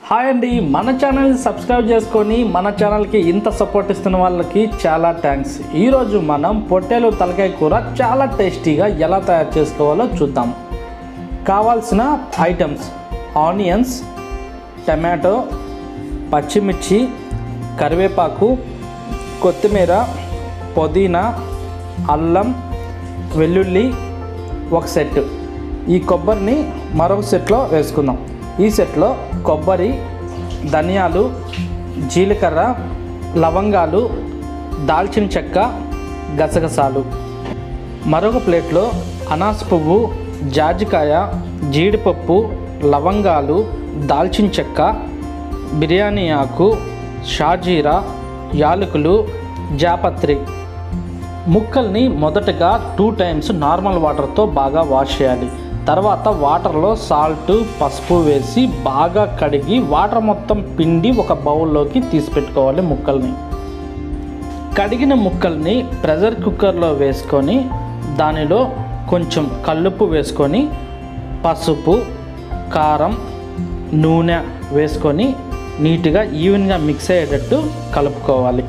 hi అండి మన channel subscribe చేసుకొని మన ఛానల్కి ఇంత సపోర్ట్ ఇస్తున్న వాళ్ళకి చాలా థ్యాంక్స్ ఈరోజు మనం పొట్టేలు తలకాయ కూర చాలా టేస్టీగా ఎలా తయారు చేసుకోవాలో చూద్దాం కావాల్సిన ఐటమ్స్ ఆనియన్స్ టమాటో పచ్చిమిర్చి కరివేపాకు కొత్తిమీర పుదీనా అల్లం వెల్లుల్లి ఒక సెట్ ఈ కొబ్బరిని మరొక సెట్లో వేసుకుందాం ఈ సెట్లో కొబ్బరి ధనియాలు జీలకర్ర లవంగాలు దాల్చిన చెక్క గసగసాలు మరొక ప్లేట్లో అనాస పువ్వు జాజికాయ జీడిపప్పు లవంగాలు దాల్చిన చెక్క బిర్యానీ ఆకు షాజీరా యాలకులు జాపత్రి ముక్కల్ని మొదటగా టూ టైమ్స్ నార్మల్ వాటర్తో బాగా వాష్ చేయాలి తర్వాత వాటర్లో సాల్ట్ పసుపు వేసి బాగా కడిగి వాటర్ మొత్తం పిండి ఒక బౌల్లోకి తీసి పెట్టుకోవాలి ముక్కల్ని కడిగిన ముక్కల్ని ప్రెషర్ కుక్కర్లో వేసుకొని దానిలో కొంచెం కల్లుప్పు వేసుకొని పసుపు కారం నూనె వేసుకొని నీట్గా ఈవెన్గా మిక్స్ అయ్యేటట్టు కలుపుకోవాలి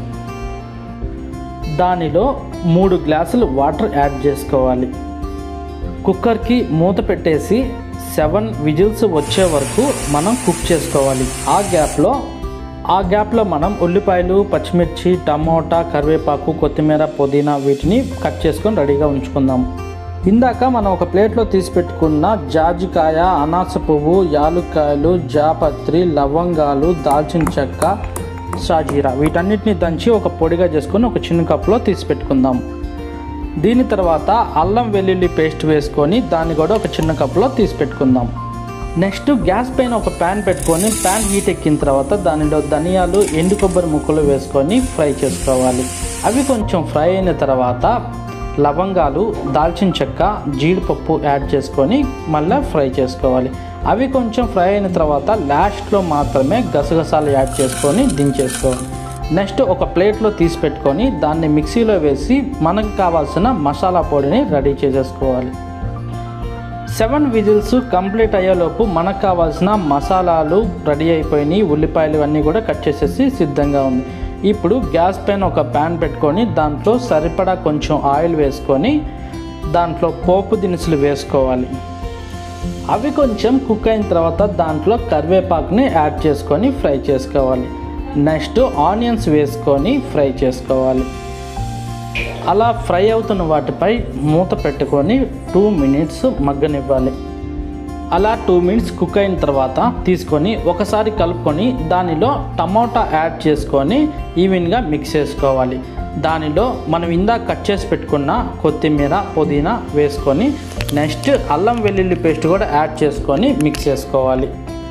దానిలో మూడు గ్లాసులు వాటర్ యాడ్ చేసుకోవాలి కుక్కర్కి మూత పెట్టేసి సెవెన్ విజిల్స్ వచ్చే వరకు మనం కుక్ చేసుకోవాలి ఆ గ్యాప్లో ఆ గ్యాప్లో మనం ఉల్లిపాయలు పచ్చిమిర్చి టమోటా కరివేపాకు కొత్తిమీర పుదీనా వీటిని కట్ చేసుకొని రెడీగా ఉంచుకుందాం ఇందాక మనం ఒక ప్లేట్లో తీసి పెట్టుకున్న జాజికాయ అనాస పువ్వు యాలుక్కాయలు జాపత్రి లవంగాలు దాల్చిన చెక్క షాజీరా వీటన్నిటిని దంచి ఒక పొడిగా చేసుకొని ఒక చిన్న కప్లో తీసి పెట్టుకుందాం దీని తర్వాత అల్లం వెల్లుల్లి పేస్ట్ వేసుకొని దాన్ని కూడా ఒక చిన్న కప్లో తీసి పెట్టుకుందాం నెక్స్ట్ గ్యాస్ పైన ఒక ప్యాన్ పెట్టుకొని ప్యాన్ హీట్ ఎక్కిన తర్వాత దానిలో ధనియాలు ఎండు కొబ్బరి ముక్కలు వేసుకొని ఫ్రై చేసుకోవాలి అవి కొంచెం ఫ్రై అయిన తర్వాత లవంగాలు దాల్చిన చెక్క జీడిపప్పు యాడ్ చేసుకొని మళ్ళీ ఫ్రై చేసుకోవాలి అవి కొంచెం ఫ్రై అయిన తర్వాత లాస్ట్లో మాత్రమే గసగసాలు యాడ్ చేసుకొని దించేసుకోవాలి నెక్స్ట్ ఒక ప్లేట్లో తీసి పెట్టుకొని దాన్ని మిక్సీలో వేసి మనకు కావాల్సిన మసాలా పొడిని రెడీ చేసేసుకోవాలి సెవెన్ విజిల్స్ కంప్లీట్ అయ్యేలోపు మనకు కావాల్సిన మసాలాలు రెడీ అయిపోయినాయి ఉల్లిపాయలు అన్నీ కూడా కట్ చేసేసి సిద్ధంగా ఉంది ఇప్పుడు గ్యాస్ పైన ఒక ప్యాన్ పెట్టుకొని దాంట్లో సరిపడా కొంచెం ఆయిల్ వేసుకొని దాంట్లో పోపు దినుసులు వేసుకోవాలి అవి కొంచెం కుక్ అయిన తర్వాత దాంట్లో కరివేపాకుని యాడ్ చేసుకొని ఫ్రై చేసుకోవాలి నెక్స్ట్ ఆనియన్స్ వేసుకొని ఫ్రై చేసుకోవాలి అలా ఫ్రై అవుతున్న వాటిపై మూత పెట్టుకొని టూ మినిట్స్ మగ్గనివ్వాలి అలా టూ మినిట్స్ కుక్ అయిన తర్వాత తీసుకొని ఒకసారి కలుపుకొని దానిలో టమాటా యాడ్ చేసుకొని ఈవెన్గా మిక్స్ చేసుకోవాలి దానిలో మనం ఇందాక కట్ చేసి పెట్టుకున్న కొత్తిమీర పుదీనా వేసుకొని నెక్స్ట్ అల్లం వెల్లుల్లి పేస్ట్ కూడా యాడ్ చేసుకొని మిక్స్ చేసుకోవాలి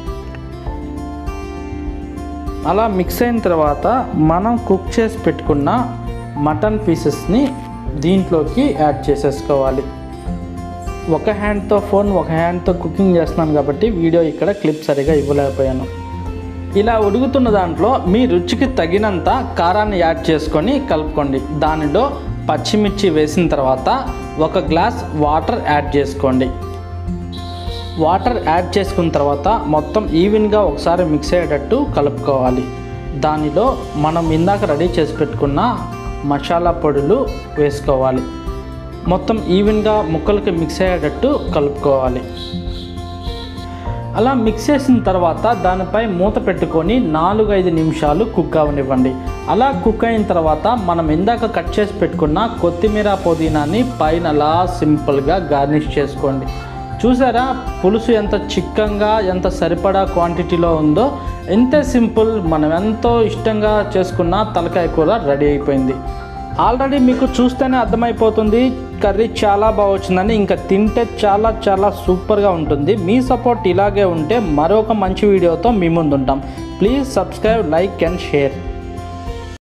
అలా మిక్స్ అయిన తర్వాత మనం కుక్ చేసి పెట్టుకున్న మటన్ పీసెస్ని దీంట్లోకి యాడ్ చేసేసుకోవాలి ఒక హ్యాండ్తో ఫోన్ ఒక హ్యాండ్తో కుకింగ్ చేస్తున్నాను కాబట్టి వీడియో ఇక్కడ క్లిప్ సరిగా ఇవ్వలేకపోయాను ఇలా ఉడుకుతున్న దాంట్లో మీ రుచికి తగినంత కారాన్ని యాడ్ చేసుకొని కలుపుకోండి దానిలో పచ్చిమిర్చి వేసిన తర్వాత ఒక గ్లాస్ వాటర్ యాడ్ చేసుకోండి వాటర్ యాడ్ చేసుకున్న తర్వాత మొత్తం ఈవెన్గా ఒకసారి మిక్స్ అయ్యేటట్టు కలుపుకోవాలి దానిలో మనం ఇందాక రెడీ చేసి పెట్టుకున్న మసాలా పొడులు వేసుకోవాలి మొత్తం ఈవెన్గా ముక్కలకి మిక్స్ అయ్యేటట్టు కలుపుకోవాలి అలా మిక్స్ చేసిన తర్వాత దానిపై మూత పెట్టుకొని నాలుగు ఐదు నిమిషాలు కుక్ అవనివ్వండి అలా కుక్ అయిన తర్వాత మనం ఇందాక కట్ చేసి పెట్టుకున్న కొత్తిమీర పుదీనాని పైన అలా సింపుల్గా గార్నిష్ చేసుకోండి చూసారా పులుసు ఎంత చిక్కంగా ఎంత సరిపడా క్వాంటిటీలో ఉందో ఎంతే సింపుల్ మనం ఎంతో ఇష్టంగా చేసుకున్న తలకాయ కూర రెడీ అయిపోయింది ఆల్రెడీ మీకు చూస్తేనే అర్థమైపోతుంది కర్రీ చాలా బాగా వచ్చిందని ఇంకా తింటే చాలా చాలా సూపర్గా ఉంటుంది మీ సపోర్ట్ ఇలాగే ఉంటే మరొక మంచి వీడియోతో మీ ముందు ఉంటాం please subscribe like and share